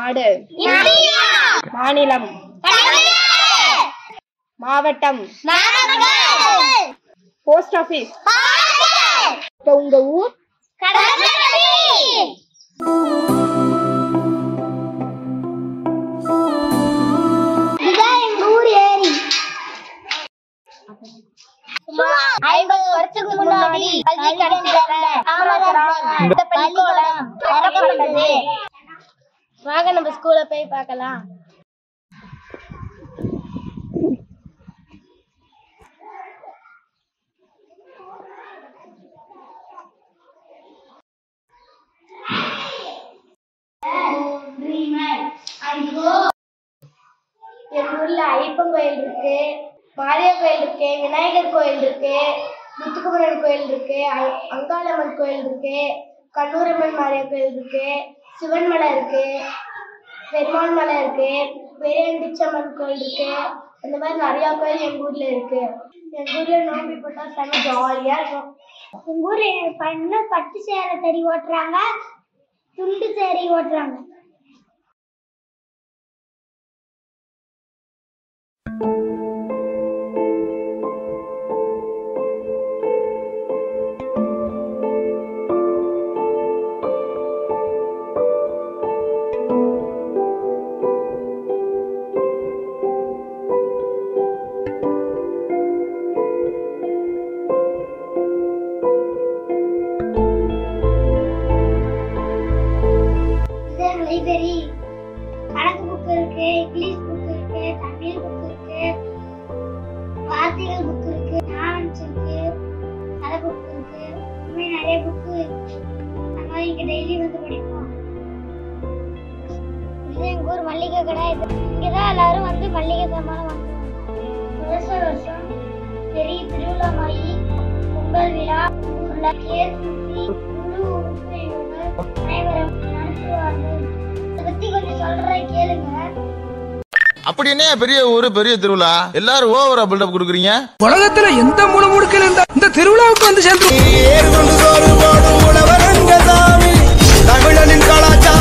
நாடு மாநிலம் மாவட்டம் போஸ்ட் ஆபீஸ் இப்போ உங்க ஊர் இதான் எங்க ஊர் ஏரி ஐம்பது வருஷத்துக்கு முன்னாடி கல்வி கிடைச்சிருந்த காமராஜரால் இந்த பள்ளிக்கூடம் திறக்கப்பட்டது வாங்க நம்ம ஸ்கூல்ல போய் பார்க்கலாம் எங்க ஊர்ல ஐயப்பன் கோயில் இருக்கு மாரியா கோயில் இருக்கு விநாயகர் கோயில் இருக்கு முத்துக்குமரன் கோயில் இருக்கு அ- அங்காளம்மன் கோயில் இருக்கு கண்ணூரம்மன் மாரியா கோயில் இருக்கு சிவன் மலை இருக்கு பெருமாள் மலை இருக்கு பெரியண்டிச்சம்மன் கோயில் இருக்கு அந்த மாதிரி நிறைய கோயில் எங்க ஊர்ல இருக்கு எங்க ஊர்ல நோம்பி போட்டா செம ஜாலியா இருக்கும் எங்க ஊர்ல பண்ண பட்டு சேலை தறி ஓட்டுறாங்க துண்டு சேரி ஓட்டுறாங்க இதுதான் லைப்ரரி கணக்கு புக் இருக்கு இங்கிலீஷ் புக் இருக்கு தமிழ் புக் இருக்கு வார்த்தைகள் புக் இருக்கு நாவல்ஸ் இருக்கு கதை புக் இருக்கு இந்த மாதிரி நிறைய புக் நம்ம இங்க டெய்லி வந்து படிப்போம் இது எங்க ஊர் மல்லிகை கடை இது இங்கதான் எல்லாரும் வந்து மல்லிகை சாமான் வாங்குவாங்க வருஷம் வருஷம் பெரிய திருவிழா மாதிரி பொங்கல் விழா ஊர்ல கேசி முழு உறுப்பினர்கள் அனைவரும் நடத்துவார்கள் இதை பத்தி கொஞ்சம் சொல்றேன் கேளுங்க அப்படி என்ன பெரிய ஊரு பெரிய திருவிழா எல்லாரும் ஓவரா பில்டப் கொடுக்குறீங்க உலகத்துல எந்த மூல முடுக்கில் இருந்த இந்த திருவிழாவுக்கு வந்து சேர்ந்து ஏறு கொண்டு சோறு போடும் உழவரங்க சாமி தமிழனின் கலாச்சார